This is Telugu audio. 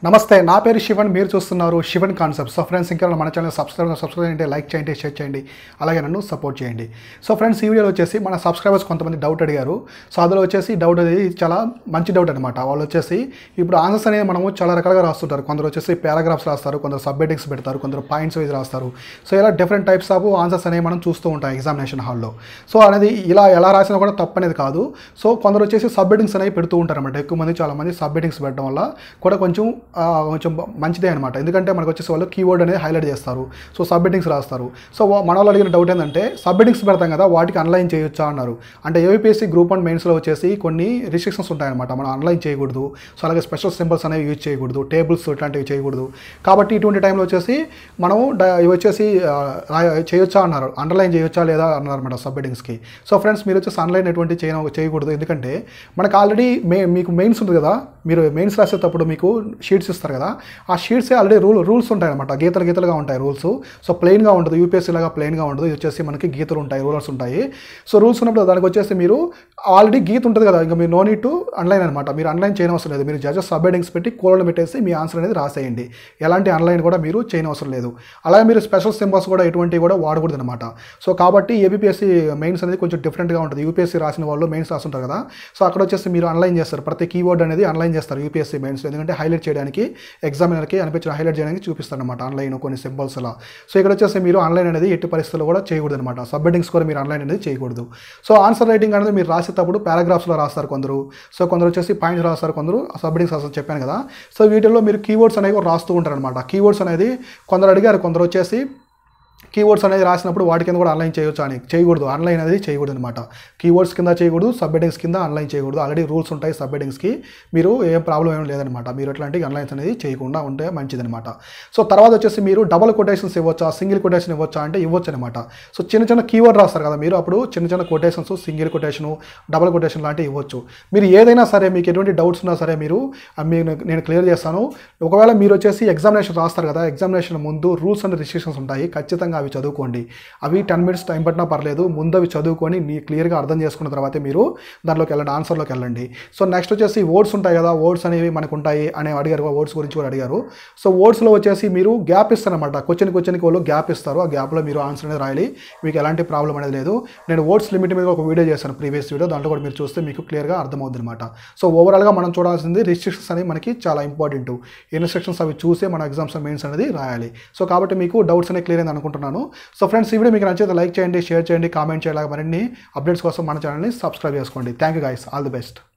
నమస్తే నా పేరు శివన్ మీరు చూస్తున్నారు శివన్ కాన్సెప్ట్ సో ఫ్రెండ్స్ ఇంకా మన ఛానల్ సబ్స్క్రైబ్ సబ్స్క్రైబ్ చేయండి లైక్ చేయండి షేర్ చేయండి అలాగే నన్ను సపోర్ట్ చేయండి సో ఫ్రెండ్స్ ఈ వీడియోలో వచ్చేసి మన సబ్స్క్రైబర్స్ కొంతమంది డౌట్ అడిగారు సో అందులో వచ్చేసి డౌట్ అది చాలా మంచి డౌట్ అనమాట వాళ్ళు వచ్చేసి ఇప్పుడు ఆన్సర్స్ అనేది మనము చాలా రకాలుగా రాస్తుంటారు కొందరు వచ్చేసి పారాగ్రాఫ్స్ రాస్తారు కొందరు సబ్ హెడ్డింగ్స్ పెడతారు కొందరు పాయింట్స్ వైజ్ రాస్తారు సో ఇలా డిఫరెంట్ టైప్స్ ఆఫ్ ఆన్సర్స్ అనేవి మనం చూస్తూ ఉంటాం ఎగ్జామినేషన్ హాల్లో సో అనేది ఇలా ఎలా రాసినా కూడా తప్పు అనేది కాదు సో కొందరు వచ్చేసి సబ్ హెడ్డింగ్స్ అనేవి పెడుతూ ఉంటారు అనమాట ఎక్కువ మంది చాలా మంది సబ్ హెడ్డింగ్స్ పెట్టడం వల్ల కూడా కొంచెం ఆ, కొంచెం బ- మంచిదే అనమాట ఎందుకంటే మనకు వచ్చేసి వాళ్ళు కీవర్డ్ అనేది హైలైట్ చేస్తారు సో సబ్ హెడ్డింగ్స్ రాస్తారు సో వా- మన వాళ్ళు అడిగిన డౌట్ ఏంటంటే సబ్ హెడ్డింగ్స్ పెడతాం కదా వాటికి అన్లైన్ చేయొచ్చా అన్నారు అంటే ఏపీఎస్సీ గ్రూప్ వన్ మెయిన్స్లో వచ్చేసి కొన్ని రిస్ట్రిక్షన్స్ ఉంటాయన్నమాట మనం అన్లైన్ చేయకూడదు సో అలాగే స్పెషల్ సింబల్స్ అనేవి యూజ్ చేయకూడదు టేబుల్స్ ఇట్లాంటివి చేయకూడదు కాబట్టి ఇటువంటి టైంలో వచ్చేసి మనం డ- ఇవి వచ్చేసి ఆ, రా- చేయొచ్చా అన్నారు అండర్లైన్ చేయొచ్చా లేదా అన్నారు అనమాట సబ్ హెడ్డింగ్స్కి సో ఫ్రెండ్స్ మీరు వచ్చేసి ఆన్లైన్ ఎటువంటి చేయ చేయకూడదు ఎందుకంటే మనకు ఆల్రెడీ మే మీకు మెయిన్స్ ఉంది కదా మీరు మెయిన్స్ రాసేటప్పుడు మీకు షీట్స్ ఇస్తారు కదా ఆ షీట్సే ఆల్రెడీ రూల్ రూల్స్ ఉంటాయి అనమాట గీతలు గీతలుగా ఉంటాయి రూల్స్ సో ప్లెయిన్గా ఉంటుంది యూపీఎస్సీ లాగా ప్లెయిన్గా ఉండదు ఇది వచ్చేసి మనకి గీతలు ఉంటాయి రూలర్స్ ఉంటాయి సో రూల్స్ ఉన్నప్పుడు దానికి వచ్చేసి మీరు ఆల్రెడీ గీత ఉంటుంది కదా ఇంకా మీరు నో నీట్ టు ఆన్లైన్ అనమాట మీరు ఆన్లైన్ చేయని అవసరం లేదు మీరు జస్ట్ సబ్ హెడ్డింగ్స్ పెట్టి కోలను పెట్టేసి మీ ఆన్సర్ అనేది రాసేయండి ఎలాంటి ఆన్లైన్ కూడా మీరు చేయని అవసరం లేదు అలాగే మీరు స్పెషల్ సింబల్స్ కూడా ఎటువంటివి కూడా వాడకూడదు అనమాట సో కాబట్టి ఏబిపిఎస్సి మెయిన్స్ అనేది కొంచెం డిఫరెంట్గా ఉంటుంది యూపీఎస్సీ రాసిన వాళ్ళు మెయిన్స్ రాస్తుంటారు కదా సో అక్కడ వచ్చేసి మీరు ఆన్లైన్ చేస్తారు ప్రతి కీవర్డ్ అనేది ఆన్లైన్ చేస్తారు యూపీఎస్సీ మెయిన్స్ ఎందుకంటే హైలైట్ చేయడానికి ఎగ్జామినర్కి అనిపించిన హైలైట్ చేయడానికి చూపిస్తారు అనమాట ఆన్లైన్ కొన్ని సింబల్స్ అలా సో ఇక్కడ వచ్చేసి మీరు ఆన్లైన్ అనేది ఎట్టి పరిస్థితుల్లో కూడా చేయకూడదు అనమాట సబ్ హెడ్డింగ్స్ కూడా మీరు ఆన్లైన్ అనేది చేయకూడదు సో ఆన్సర్ రైటింగ్ అనేది మీరు రాసేటప్పుడు పారాగ్రాఫ్స్లో రాస్తారు కొందరు సో కొందరు వచ్చేసి పాయింట్స్ రాస్తారు కొందరు సబ్ హెడ్డింగ్స్ రాస్తారు చెప్పాను కదా సో వీటిల్లో మీరు కీవర్డ్స్ అనేవి కూడా రాస్తూ ఉంటారు అనమాట కీవర్డ్స్ అనేది కొందరు అడిగారు కొందరు వచ్చేసి కీవర్డ్స్ అనేది రాసినప్పుడు వాటి కింద కూడా ఆన్లైన్ చేయొచ్చు అని చేయకూడదు ఆన్లైన్ అనేది చేయకూడదు అనమాట కీవర్డ్స్ కింద చేయకూడదు సబ్ హెడ్డింగ్స్ కింద ఆన్లైన్ చేయకూడదు ఆల్రెడీ రూల్స్ ఉంటాయి సబ్ హెడ్డింగ్స్కి మీరు ఏం ప్రాబ్లం ఏం లేదనమాట మీరు ఎట్లాంటి ఆన్లైన్స్ అనేది చేయకుండా ఉంటే మంచిదనమాట సో తర్వాత వచ్చేసి మీరు డబల్ కొటేషన్స్ ఇవ్వచ్చా సింగిల్ కొటేషన్ ఇవ్వచ్చా అంటే ఇవ్వచ్చు అనమాట సో చిన్న చిన్న కీవర్డ్ రాస్తారు కదా మీరు అప్పుడు చిన్న చిన్న quotations single quotation double quotation లాంటివి ఇవ్వచ్చు మీరు ఏదైనా సరే మీకు ఎటువంటి డౌట్స్ ఉన్నా సరే మీరు ఆ మీకు నేను క్లియర్ చేస్తాను ఒకవేళ మీరు వచ్చేసి ఎగ్జామినేషన్ రాస్తారు కదా ఎగ్జామినేషన్ ముందు రూల్స్ అండ్ రిస్ట్రిక్షన్స్ ఉంటాయి ఖచ్చితంగా అవి చదువుకోండి అవి టెన్ మినిట్స్ టైం పట్టినా పర్లేదు ముందు అవి చదువుకొని మీ క్లియర్గా అర్థం చేసుకున్న తర్వాతే మీరు దాంట్లోకి వెళ్ళండి ఆన్సర్లోకి వెళ్ళండి సో నెక్స్ట్ వచ్చేసి వర్డ్స్ ఉంటాయి కదా వర్డ్స్ అనేవి మనకు ఉంటాయి అని అడిగారు వర్డ్స్ గురించి కూడా అడిగారు సో వర్డ్స్లో వచ్చేసి మీరు గ్యాప్ ఇస్తారనమాట క్వశ్చన్ క్వశ్చన్కి వాళ్ళు గ్యాప్ ఇస్తారు ఆ గ్యాప్లో మీరు ఆన్సర్ అనేది రాయాలి మీకు ఎలాంటి ప్రాబ్లం అనేది లేదు నేను వర్డ్స్ లిమిట్ మీద ఒక వీడియో చేశాను ప్రీవియస్ వీడియో దాంట్లో కూడా మీరు చూస్తే మీకు క్లియర్గా అర్థమవుతుంది అనమాట సో ఓవరాల్గా మనం చూడాల్సింది రిస్ట్రిక్షన్స్ అనేవి మనకి చాలా ఇంపార్టెంట్ ఇన్స్ట్రక్షన్స్ అవి చూసే మన ఎగ్జామ్స్ మెయిన్స్ అనేది రాయాలి సో కాబట్టి మీకు డౌట్స్ అనేవి క్లియర్ అయింది అనుకుంటున్నాను సో ఫ్రెండ్స్ ఈ వీడియో మీకు నచ్చితే లైక్ చేయండి షేర్ చేయండి కామెంట్ చేయాలి మరిన్ని అప్డేట్స్ కోసం మన ఛానల్ని సబ్స్క్రైబ్ చేసుకోండి thank you guys all the best